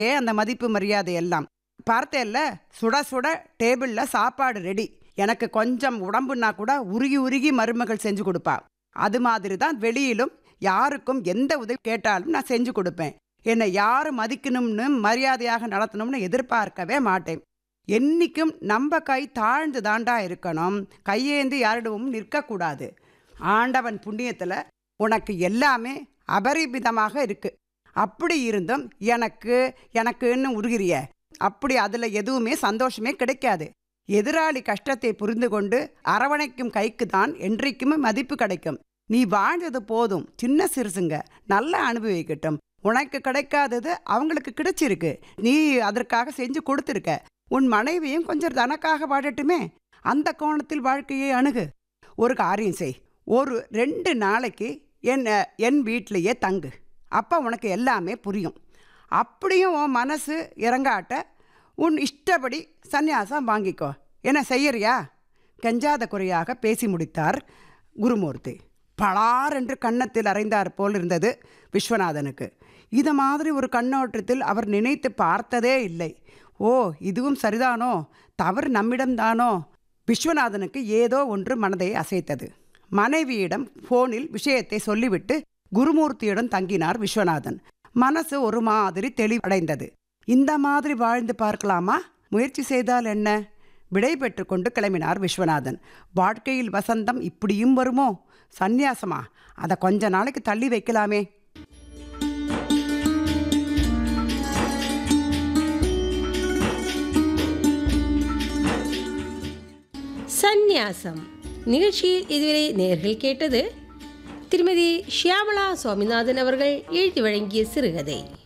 ஏ அந்த மதிப்பு மரியாதை எல்லாம் பார்த்தேல்ல சுட சுட டேபிள்ல சாப்பாடு ரெடி எனக்கு கொஞ்சம் உடம்புனா கூட உருகி உருகி மருமகள் செஞ்சு கொடுப்பா அது மாதிரி தான் வெளியிலும் யாருக்கும் எந்த உதவி கேட்டாலும் நான் செஞ்சு கொடுப்பேன் என்னை யாரும் மதிக்கணும்னு மரியாதையாக நடத்தணும்னு எதிர்பார்க்கவே மாட்டேன் என்னைக்கும் நம்ம கை தாழ்ந்து தாண்டா இருக்கணும் கையேந்தி யாரிடமும் நிற்கக்கூடாது ஆண்டவன் புண்ணியத்தில் உனக்கு எல்லாமே அபரிமிதமாக இருக்கு அப்படி இருந்தும் எனக்கு எனக்குன்னு உருகிறிய அப்படி அதில் எதுவுமே சந்தோஷமே கிடைக்காது எதிராளி கஷ்டத்தை புரிந்து கொண்டு அரவணைக்கும் கைக்கு தான் என்றைக்குமே மதிப்பு கிடைக்கும் நீ வாழ்ந்தது போதும் சின்ன சிறுசுங்க நல்லா அனுபவிக்கட்டும் உனக்கு கிடைக்காதது அவங்களுக்கு கிடைச்சிருக்கு நீ அதற்காக செஞ்சு கொடுத்துருக்க உன் மனைவியும் கொஞ்சம் தனக்காக வாழட்டுமே அந்த கோணத்தில் வாழ்க்கையை அணுகு ஒரு காரியம் செய் ஒரு ரெண்டு நாளைக்கு என் என் வீட்டிலேயே தங்கு அப்போ உனக்கு எல்லாமே புரியும் அப்படியும் உன் மனசு இறங்காட்ட உன் இஷ்டப்படி சந்நியாசம் வாங்கிக்கோ என்ன செய்யறியா கெஞ்சாத குறையாக பேசி முடித்தார் குருமூர்த்தி பளார் என்று கன்னத்தில் அறைந்தார் போல் இருந்தது விஸ்வநாதனுக்கு இது மாதிரி ஒரு கண்ணோட்டத்தில் அவர் நினைத்து பார்த்ததே இல்லை ஓ இதுவும் சரிதானோ தவறு நம்மிடம்தானோ விஸ்வநாதனுக்கு ஏதோ ஒன்று மனதை அசைத்தது மனைவியிடம் போனில் விஷயத்தை சொல்லிவிட்டு குருமூர்த்தியுடன் தங்கினார் விஸ்வநாதன் மனசு ஒரு மாதிரி தெளிவடைந்தது இந்த மாதிரி வாழ்ந்து பார்க்கலாமா முயற்சி செய்தால் என்ன விடை பெற்று கொண்டு கிளம்பினார் விஸ்வநாதன் வாழ்க்கையில் வசந்தம் இப்படியும் வருமோ சந்நியாசமா அதை கொஞ்ச நாளைக்கு தள்ளி வைக்கலாமே சந்நியாசம் நிகழ்ச்சியில் இதுவரை நேர்கள் கேட்டது திருமதி ஷியாமளா சுவாமிநாதன் அவர்கள் எழுதி வழங்கிய சிறுகதை